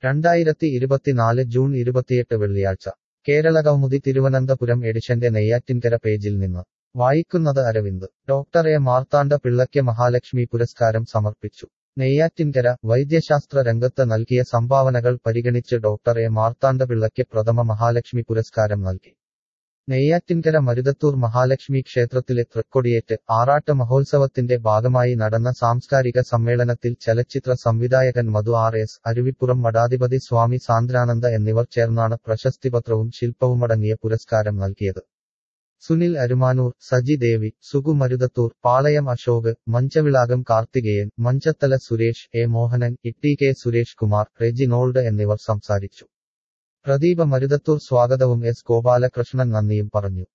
രണ്ടായിരത്തി ഇരുപത്തിനാല് ജൂൺ ഇരുപത്തിയെട്ട് വെള്ളിയാഴ്ച കേരള കൗമുദി തിരുവനന്തപുരം എഡിഷന്റെ നെയ്യാറ്റിൻകര പേജിൽ നിന്ന് വായിക്കുന്നത് അരവിന്ദ് ഡോക്ടർ എ മാർത്താണ്ഡ പിള്ളയ്ക്ക് മഹാലക്ഷ്മി പുരസ്കാരം സമർപ്പിച്ചു നെയ്യാറ്റിൻകര വൈദ്യശാസ്ത്ര രംഗത്ത് നൽകിയ സംഭാവനകൾ പരിഗണിച്ച് ഡോക്ടർ എ മാർത്താണ്ഡപിള്ളയ്ക്ക് പ്രഥമ മഹാലക്ഷ്മി പുരസ്കാരം നൽകി നെയ്യാറ്റിൻകര മരുതത്തൂർ മഹാലക്ഷ്മി ക്ഷേത്രത്തിലെ തൃക്കൊടിയേറ്റ് ആറാട്ട് മഹോത്സവത്തിന്റെ ഭാഗമായി നടന്ന സാംസ്കാരിക സമ്മേളനത്തിൽ ചലച്ചിത്ര സംവിധായകൻ മധു ആർ എസ് അരുവിപ്പുറം മഠാധിപതി സ്വാമി സാന്ദ്രാനന്ദ എന്നിവർ ചേർന്നാണ് പ്രശസ്തിപത്രവും ശില്പവുമടങ്ങിയ പുരസ്കാരം നൽകിയത് Sunil Arumanoor Saji Devi Sugu Maruthathur Palayam Ashok Manchavilakam Karthikeyan Manchathala Suresh A Mohanan Itti K Suresh Kumar Reginald എന്നിവർ സംസാരിച്ചു പ്രദീപ മരുതത്തൂർ സ്വാഗതവും എസ് ഗോപാലകൃഷ്ണൻ നന്ദിയും പറഞ്ഞു